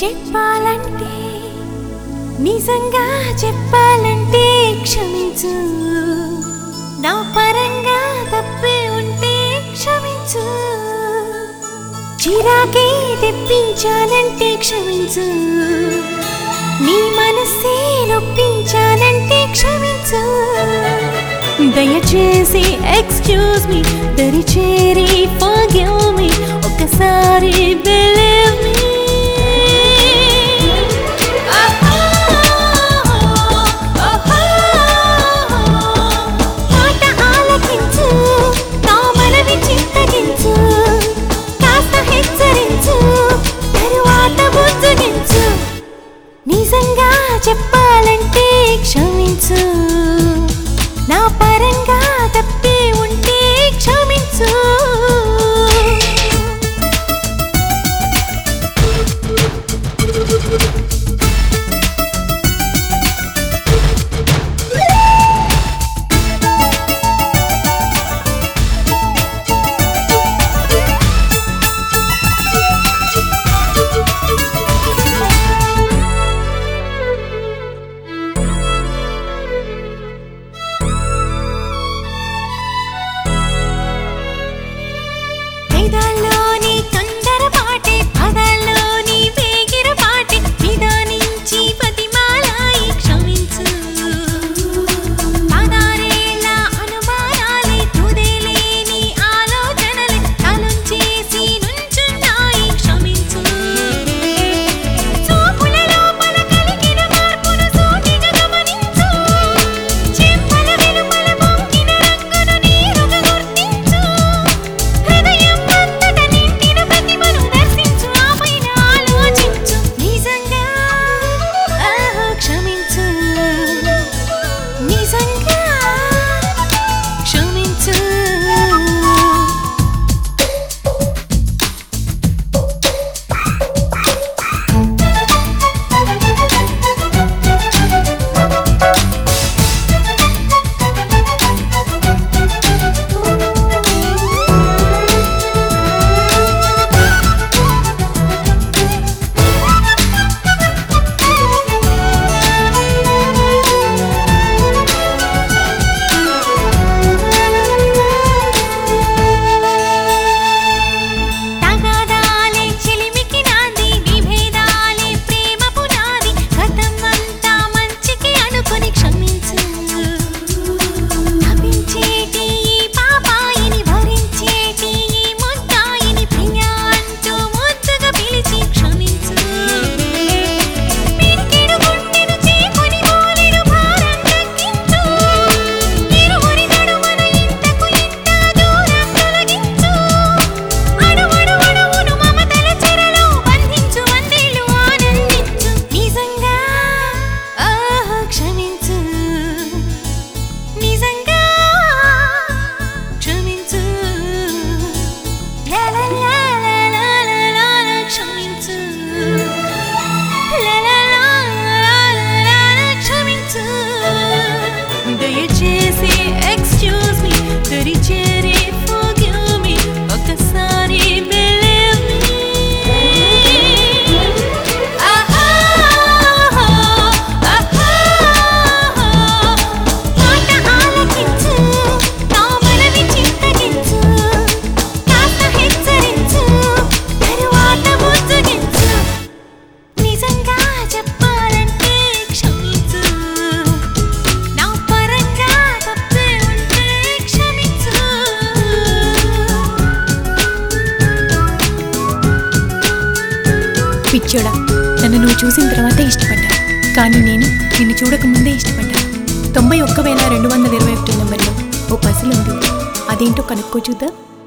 చెప్పాలంటే నిజంగా చెప్పాలంటే క్షమించు నా పరంగా తప్పే ఉంటే క్షమించు చిరాకే తెప్పించానంటే క్షమించు నీ మనసే నొప్పించానంటే క్షమించు దయచేసి ఎక్స్క్యూజ్ మీ దరిచేరి ఫర్గివ్ మీ ఒకసారి బిలీవ్ మీ మాట ఆలకించు నా మనవి చింతగించు కాస్త హెచ్చరించు తరువాత బుజ్జగించు నిజంగా చెప్పాలంటే క్షమించు నా పరంగా తప్పే ఉంటే క్షమించు వేదాల్లోని తొందరపాటే పదాల్లోని వేగిరపాటే నిదానించి పతిమాలాయి క్షమించు పదారేళ్ళ అనుమానాలే తుదేలేని ఆలోచనలే తలుంచేసి నుంచున్నాయి క్షమించు చూపుల లోపల కలిగిన మార్పును సూటిగా గమనించు చెంపల వెలుపల పొంగిన రంగును నీరుగా గుర్తించు హృదయం అంతట నిండిన ప్రతిమను దర్శించు ఆపైన ఆలోచించు నిజంగా ఆహా క్షమించు నిజంగా క్షమించు తగాదాలే చిలిమికి నాంది విభేదాలే ప్రేమ పునాది గతం అంతా మంచికి అనుకొని క్షమించు తపించేటి ఈ పాపాయిని భరించేటి ఈ ముద్దాయిని ప్రియా అంటూ ముద్దుగా పిలిచి క్షమించు పిడికెడు గుండెను చేకొని మోలెడు భారం తగ్గించు ఇరువురి నడుమన ఇంతకు ఇంత దూరం తొలగించు అడువడు అడువును మమతల చెరలో బంధించు వందేలు ఆనందించు నిజంగా ఆహా క్షమించు నిజంగా క్షమించు లా లా లా లా లా లా లా లా క్షమించు లా లా లా లా లా లా లా క్షమించు దయచేసి ఎక్స్క్యూజ్ మీ దరిచేరి ఫర్గివ్ మీ ఒకసారి బిలీవ్ మీ ఆహా ఆహా మాట ఆలకించు నా మనవి చింతగించు కాస్త హెచ్చరించు తరువాత బుజ్జగించు నిజంగా చెప్పాలంటే క్షమించు నా పరంగా తప్పే ఉంటే క్షమించు పిచ్చోడా నన్ను నువ్వు చూసిన తర్వాతే ఇష్టపడ్డా కానీ నేను నిన్ను చూడక ముందే ఇష్టపడ్డా తొంభై ఒక్క వేల రెండు వందల ఇరవై ఒకటి నెంబర్లో ఓ పసిల్ ఉంది అదేంటో కనుక్కో చూద్దాం